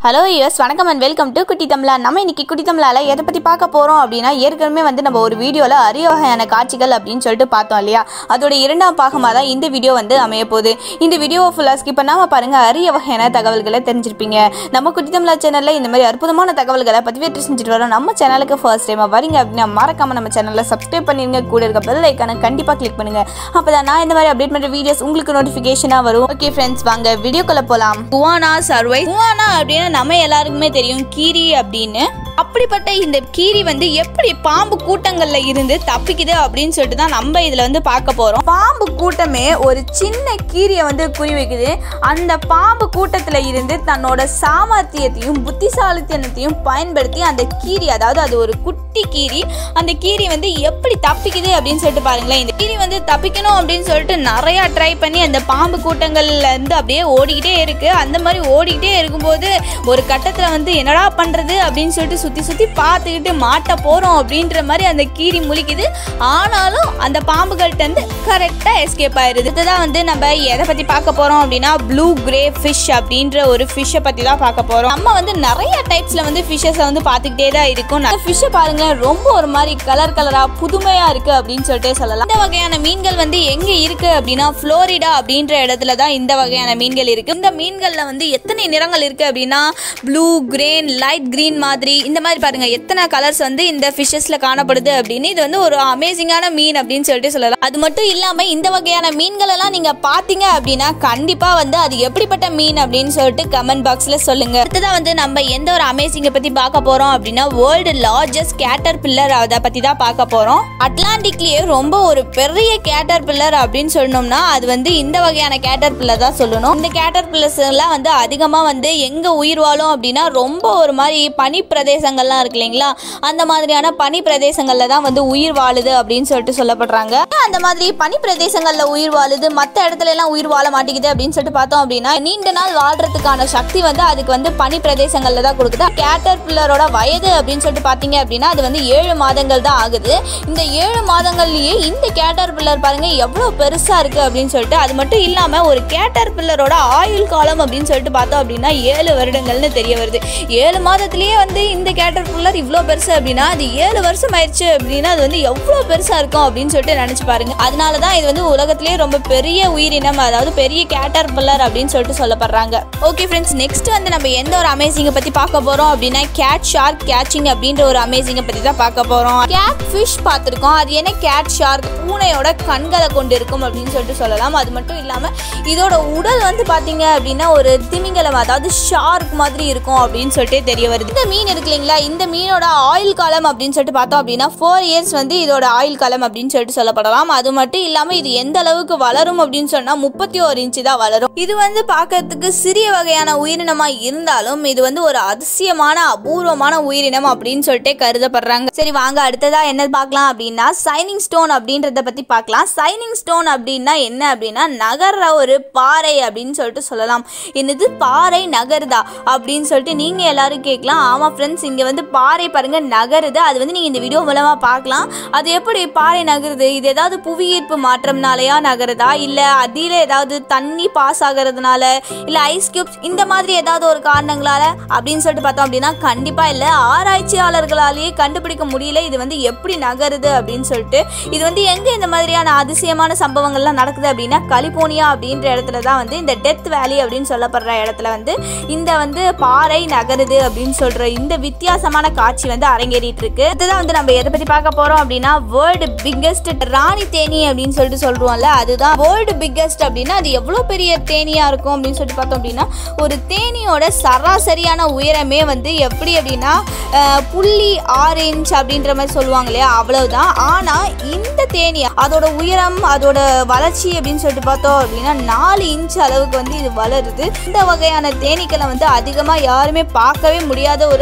hello US வணக்கம் and welcome to Kutti Tamizha நம்ம இன்னைக்கு குட்டி தமிழால எதை பற்றி பார்க்க போகிறோம் அப்படின்னா ஏற்கனவே வந்து நம்ம ஒரு வீடியோவில் அரிய வகையான காட்சிகள் அப்படின்னு சொல்லிட்டு பார்த்தோம் இல்லையா அதோட இரண்டாம் பாகமாக தான் இந்த வீடியோ வந்து அமைய போகுது இந்த வீடியோவை ஃபுல்லாக ஸ்கிப் பண்ணாமல் பாருங்கள் அரிய வகையான தகவல்களை தெரிஞ்சிருப்பீங்க நம்ம குட்டி தமிழா சேனலில் இந்த மாதிரி அற்புதமான தகவல்களை பதிவேற்று செஞ்சுட்டு வரோம் நம்ம சேனலுக்கு ஃபர்ஸ்ட் டைமாக வரீங்க அப்படின்னா மறக்காம நம்ம சேனலில் சப்ஸ்கிரைப் பண்ணிருங்க கூட இருக்க பெல் ஐக்கானை கண்டிப்பாக கிளிக் பண்ணுங்க அப்போ தான் நான் இந்த மாதிரி அப்டேட் பண்ணுற வீடியோஸ் உங்களுக்கு நோட்டிஃபிகேஷனாக வரும் ஓகே ஃப்ரெண்ட்ஸ் வாங்க வீடியோக்குள்ளே போகலாம் குவானா சர்வை குவானா அப்படின்னா நம்ம எல்லாருக்குமே தெரியும் கீரி அப்படின்னு அப்படிப்பட்ட இந்த கீரி வந்து எப்படி பாம்பு கூட்டங்கள்ல இருந்து தப்பிக்குது அப்படின்னு சொல்லிட்டு தான் நம்ம இதுல வந்து பார்க்க போறோம் பாம்பு கூட்டமே ஒரு சின்ன கீரியை வந்து குறி வைக்குது அந்த பாம்பு கூட்டத்துல இருந்து தன்னோட சாமர்த்தியத்தையும் புத்திசாலித்தனத்தையும் பயன்படுத்தி அந்த கீரி அதாவது அது ஒரு குட்டி கீரி அந்த கீரி வந்து எப்படி தப்பிக்குது அப்படின்னு சொல்லிட்டு பாருங்களேன் இந்த கீரி வந்து தப்பிக்கணும் அப்படின்னு சொல்லிட்டு நிறைய ட்ரை பண்ணி அந்த பாம்பு கூட்டங்கள்ல இருந்து அப்படியே ஓடிக்கிட்டே இருக்கு அந்த மாதிரி ஓடிக்கிட்டே இருக்கும்போது ஒரு கட்டத்துல வந்து என்னடா பண்றது அப்படின்னு சொல்லிட்டு சுத்தி சுத்தி பார்த்துக்கிட்டு மாட்ட போறோம் அப்படின்ற மாதிரி அந்த கீரி முழிக்குது ஆனாலும் அந்த பாம்புகள்ட்ட இருந்து கரெக்டா எஸ்கேப் ஆயிருது இதுதான் வந்து நம்ம எதை பத்தி பார்க்க போறோம் அப்படின்னா ப்ளூ கிரே ஃபிஷ் அப்படின்ற ஒரு ஃபிஷ்ஷை பத்தி தான் பார்க்க போறோம் நம்ம வந்து நிறைய டைப்ஸ்ல வந்து ஃபிஷ்ஷஸை வந்து பார்த்துக்கிட்டே தான் இருக்கும் ஃபிஷ்ஷை பாருங்களேன் ரொம்ப ஒரு மாதிரி கலர் கலரா புதுமையா இருக்கு அப்படின்னு சொல்லிட்டு சொல்லலாம் இந்த வகையான மீன்கள் வந்து எங்க இருக்கு அப்படின்னா புளோரிடா அப்படின்ற இடத்துல தான் இந்த வகையான மீன்கள் இருக்கு இந்த மீன்கள்ல வந்து எத்தனை நிறங்கள் இருக்கு அப்படின்னா ப்ளூ கிரேன் லைட் கிரீன் மாதிரி இந்த மாதிரி பாருங்க எத்தனை கலர்ஸ் வந்து இந்த ஃபிஷஸ்ல காணப்படுது அப்படின்னு இது வந்து ஒரு அமேசிங்கான மீன் அப்படின்னு சொல்லிட்டு சொல்லலாம் அது மட்டும் இல்லாம இந்த வகையான மீன்கள் எல்லாம் நீங்க பாத்தீங்க அப்படின்னா கண்டிப்பா வந்து அது எப்படிப்பட்ட மீன் அப்படின்னு சொல்லிட்டு கமெண்ட் பாக்ஸ்ல சொல்லுங்க அடுத்ததான் வந்து நம்ம எந்த ஒரு அமேசிங்கை பத்தி பார்க்க போறோம் அப்படின்னா வேர்ல்டு லார்ஜஸ்ட் கேட்டர் பில்லர் அதை பத்தி தான் பார்க்க போறோம் அட்லாண்டிக்லயே ரொம்ப ஒரு பெரிய கேட்டர் பில்லர் அப்படின்னு சொன்னோம்னா அது வந்து இந்த வகையான கேட்டர் பில்லர் தான் சொல்லணும் இந்த கேட்டர் பில்லர்ஸ் எல்லாம் வந்து அதிகமா வந்து எங்க உயிர் வாழும் அப்படின்னா ரொம்ப ஒரு மாதிரி பனி பிரதேசங்கள்லாம் இருக்கு இல்லைங்களா அந்த மாதிரியான பனி பிரதேசங்கள்ல தான் வந்து உயிர் வாழுது அப்படின்னு சொல்லிட்டு சொல்லப்படுறாங்க அந்த மாதிரி பனி பிரதேசங்கள்ல உயிர் வாழுது மற்ற இடத்துல எல்லாம் உயிர் வாழ மாட்டேங்குது அப்படின்னு சொல்லிட்டு பார்த்தோம் அப்படின்னா நீண்ட நாள் வாழ்றதுக்கான சக்தி வந்து அதுக்கு வந்து பனி பிரதேசங்கள்ல தான் கொடுக்குது கேட்டர் பில்லரோட வயது அப்படின்னு சொல்லிட்டு பார்த்தீங்க அப்படின்னா அது வந்து ஏழு மாதங்கள் தான் ஆகுது இந்த ஏழு மாதங்கள்லயே இந்த கேட்டர் பில்லர் பாருங்க எவ்வளவு பெருசா இருக்கு அப்படின்னு சொல்லிட்டு அது மட்டும் இல்லாம ஒரு கேட்டர் பில்லரோட ஆயுள் காலம் அப்படின்னு சொல்லிட்டு பார்த்தோம் அப்படின்னா ஏழு வருடங்கள்னு தெரிய வருது ஏழு மாதத்திலேயே வந்து இந்த கேட்டர் பில்லர் இவ்வளோ பெருசு அப்படின்னா அது ஏழு வருஷம் ஆயிடுச்சு அப்படின்னா அது வந்து எவ்வளோ பெருசா இருக்கும் அப்படின்னு சொல்லிட்டு நினைச்சு பாருங்க அதனால தான் இது வந்து உலகத்திலேயே ரொம்ப பெரிய உயிரினம் அதாவது பெரிய கேட்டர் பில்லர் அப்படின்னு சொல்லிட்டு சொல்லப்படுறாங்க ஓகே ஃப்ரெண்ட்ஸ் நெக்ஸ்ட் வந்து நம்ம எந்த ஒரு அமேசிங்கை பத்தி பார்க்க போறோம் அப்படின்னா கேட் ஷார்க் கேச்சிங் அப்படின்ற ஒரு அமேசிங்கை பத்தி தான் பார்க்க போறோம் கேட் ஃபிஷ் பார்த்துருக்கோம் அது என்ன கேட் ஷார்க் பூனையோட கண்களை கொண்டு இருக்கும் அப்படின்னு சொல்லிட்டு சொல்லலாம் அது மட்டும் இல்லாம இதோட உடல் வந்து பாத்தீங்க அப்படின்னா ஒரு திமிங்கலம் அதாவது ஷார்க் மாதிரி இருக்கும் அப்படின்னு சொல்லிட்டு தெரிய வருது இந்த மீன் இருக்கு இல்லைங்களா இந்த மீனோட ஆயுள் காலம் அப்படின்னு சொல்லிட்டு பார்த்தோம் அப்படின்னா ஃபோர் இயர்ஸ் வந்து இதோட ஆயுள் காலம் அப்படின்னு சொல்லிட்டு சொல்லப்படலாம் அது மட்டும் இல்லாம இது எந்த அளவுக்கு வளரும் அப்படின்னு சொன்னா முப்பத்தி ஒரு இன்ச்சு தான் வளரும் இது வந்து பார்க்கறதுக்கு சிறிய வகையான உயிரினமா இருந்தாலும் இது வந்து ஒரு அதிசயமான அபூர்வமான உயிரினம் அப்படின்னு சொல்லிட்டு கருதப்படுறாங்க சரி வாங்க அடுத்ததா என்ன பார்க்கலாம் அப்படின்னா சைனிங் ஸ்டோன் அப்படின்றத பத்தி பார்க்கலாம் சைனிங் ஸ்டோன் அப்படின்னா என்ன அப்படின்னா நகர்ற ஒரு பாறை அப்படின்னு சொல்லிட்டு சொல்லலாம் என்னது பாறை நகருதா அப்படின்னு சொல்லிட்டு நீங்க எல்லாரும் கேட்கலாம் ஆமா ஃப்ரெண்ட்ஸ் இங்க வந்து பாறை பாருங்க நகருது அது வந்து நீங்க இந்த வீடியோ மூலமா பார்க்கலாம் அது எப்படி பாறை நகருது இது ஏதாவது புவியீர்ப்பு மாற்றம்னாலயா நகருதா இல்ல அதில ஏதாவது தண்ணி பாஸ் ஆகிறதுனால இல்ல ஐஸ் கியூப்ஸ் இந்த மாதிரி ஏதாவது ஒரு காரணங்களால அப்படின்னு சொல்லிட்டு பார்த்தோம் அப்படின்னா கண்டிப்பா இல்ல ஆராய்ச்சியாளர்களாலேயே கண்டுபிடிக்க முடியல இது வந்து எப்படி நகருது அப்படின்னு சொல்லிட்டு இது வந்து எங்க இந்த மாதிரியான அதிசயமான சம்பவங்கள்லாம் நடக்குது அப்படின்னா கலிபோர்னியா அப்படின்ற இடத்துல தான் வந்து இந்த டெத் வேலி அப்படின்னு சொல்லப்படுற இடத்துல வந்து இந்த வந்து பாறை நகருது அப்படின்னு சொல்ற இந்த வித்தியாசமான காட்சி வந்து அரங்கேறிட்டு இருக்கு இதுதான் வந்து நம்ம எதை பத்தி பார்க்க போறோம் அப்படின்னா வேர்ல்டு பிக்கெஸ்ட் ராணி தேனி அப்படின்னு சொல்லிட்டு சொல்றோம்ல அதுதான் வேர்ல்டு பிக்கெஸ்ட் அப்படின்னா அது எவ்வளவு பெரிய தேனியா இருக்கும் அப்படின்னு சொல்லிட்டு பார்த்தோம் அப்படின்னா ஒரு தேனியோட சராசரியான உயரமே வந்து எப்படி அப்படின்னா அஹ், புள்ளி ஆறு இன்ச் அப்படின்ற மாதிரி சொல்லுவாங்க இல்லையா அவ்வளவுதான் ஆனா இந்த தேனி அதோட உயரம் அதோட வளர்ச்சி அப்படின்னு சொல்லிட்டு பார்த்தோம் அப்படின்னா நாலு இன்ச் அளவுக்கு வந்து இது வளருது இந்த வகையான தேனீக்களை வந்து அதிகமா யாருமே பார்க்கவே முடியாத ஒரு அபூர்வ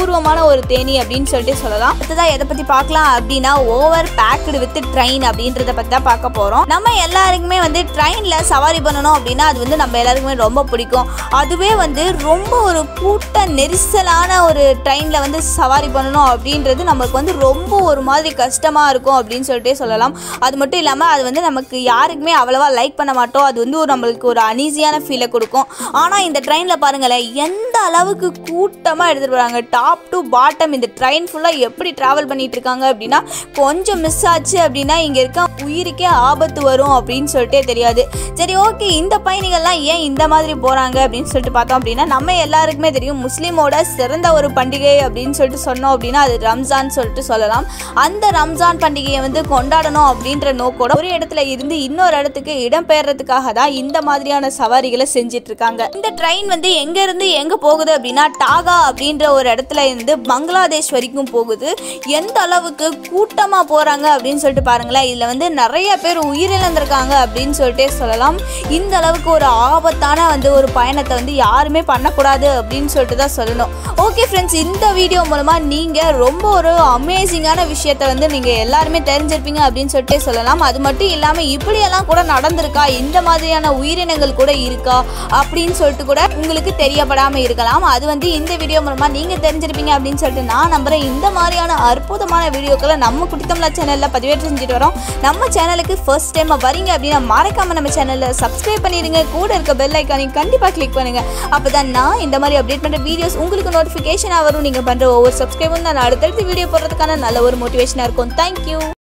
அபூர்வமான ஒரு தேனி அப்படின்னு சொல்லிட்டு சொல்லலாம் அடுத்ததான் எதை பற்றி பார்க்கலாம் அப்படின்னா ஓவர் பேக்டு வித் ட்ரெயின் அப்படின்றத பற்றி தான் பார்க்க போகிறோம் நம்ம எல்லாருக்குமே வந்து ட்ரெயினில் சவாரி பண்ணணும் அப்படின்னா அது வந்து நம்ம எல்லாருக்குமே ரொம்ப பிடிக்கும் அதுவே வந்து ரொம்ப ஒரு கூட்ட நெரிசலான ஒரு ட்ரெயினில் வந்து சவாரி பண்ணணும் அப்படின்றது நமக்கு வந்து ரொம்ப ஒரு மாதிரி கஷ்டமாக இருக்கும் அப்படின்னு சொல்லிட்டே சொல்லலாம் அது மட்டும் இல்லாமல் அது வந்து நமக்கு யாருக்குமே அவ்வளோவா லைக் பண்ண மாட்டோம் அது வந்து ஒரு நம்மளுக்கு ஒரு அனீசியான ஃபீலை கொடுக்கும் ஆனால் இந்த ட்ரெயினில் பாருங்களேன் எந்த அளவுக்கு கூட்டமாக எடுத்துகிட்டு போகிறாங்க டாப் டு பாட்டம் இந்த ட்ரெயின் ஃபுல்லாக எப்படி ட்ராவல் பண்ணிட்டு இருக்காங்க அப்படின்னா கொஞ்சம் மிஸ் ஆச்சு அப்படின்னா இங்கே இருக்க உயிருக்கே ஆபத்து வரும் அப்படின்னு சொல்லிட்டே தெரியாது சரி ஓகே இந்த பயணிகள்லாம் ஏன் இந்த மாதிரி போகிறாங்க அப்படின்னு சொல்லிட்டு பார்த்தோம் அப்படின்னா நம்ம எல்லாருக்குமே தெரியும் முஸ்லீமோட சிறந்த ஒரு பண்டிகை அப்படின்னு சொல்லிட்டு சொன்னோம் அப்படின்னா அது ரம்ஜான் சொல்லிட்டு சொல்லலாம் அந்த ரம்ஜான் பண்டிகையை வந்து கொண்டாடணும் அப்படின்ற நோக்கோட ஒரு இடத்துல இருந்து இன்னொரு இடத்துக்கு இடம்பெயர்றதுக்காக தான் இந்த மாதிரியான சவாரிகளை செஞ்சுட்டு இருக்காங்க இந்த ட்ரெயின் வந்து எங்க இருந்து எங்க போகுது அப்படின்னா டாகா அப்படின்ற ஒரு இடத்துல இருந்து பங்களாதேஷ் வரைக்கும் போகுது எந்த அளவுக்கு கூட்டமா போறாங்க அப்படின்னு சொல்லிட்டு பாருங்களேன் இதுல வந்து நிறைய பேர் உயிரிழந்திருக்காங்க அப்படின்னு சொல்லிட்டே சொல்லலாம் இந்த அளவுக்கு ஒரு ஆபத்தான வந்து ஒரு பயணத்தை வந்து யாருமே பண்ணக்கூடாது அப்படின்னு சொல்லிட்டு தான் சொல்லணும் ஓகே ஃப்ரெண்ட்ஸ் இந்த வீடியோ மூலமா நீங்க ரொம்ப ஒரு அமேசிங்கான விஷயத்த வந்து நீங்க எல்லாருமே தெரிஞ்சிருப்பீங்க அப்படின்னு சொல்லிட்டே சொல்லலாம் அது மட்டும் இல்லாம இப்படியெல்லாம் கூட நடந்திருக்கா இந்த மாதிரியான உயிரினங்கள் கூட இருக்கா அப்படின்னு சொல்லிட்டு கூட உங்களுக்கு தெரியப்படாம இருக்கலாம் அது வந்து இந்த வீடியோ மூலமா நீங்க தெரிஞ்சிருப்பீங்க அப்படின்னு சொல்லிட்டு நான் நம்புறேன் இந்த மாதிரியான அற்புதமான வீடியோக்களை நம்ம குட்டித்தமிழா சேனல்ல பதிவேற்றம் செஞ்சுட்டு வரோம் நம்ம சேனலுக்கு ஃபர்ஸ்ட் டைம் வரீங்க அப்படின்னா மறக்காம நம்ம சேனல்ல சப்ஸ்கிரைப் பண்ணிடுங்க கூட இருக்க பெல் ஐக்கானையும் கண்டிப்பா கிளிக் பண்ணுங்க அப்பதான் நான் இந்த மாதிரி அப்டேட் பண்ற வீடியோஸ் உங்களுக்கு நோட்டிஃபிகேஷனாக வரும் நீங்க பண்ற ஒவ்வொரு சப்ஸ்கிரைபும் நான் அடுத்தடுத்து வீடியோ போடுறதுக்கான நல்ல ஒரு மோட்டிவேஷனா இருக்கும் தேங்க்யூ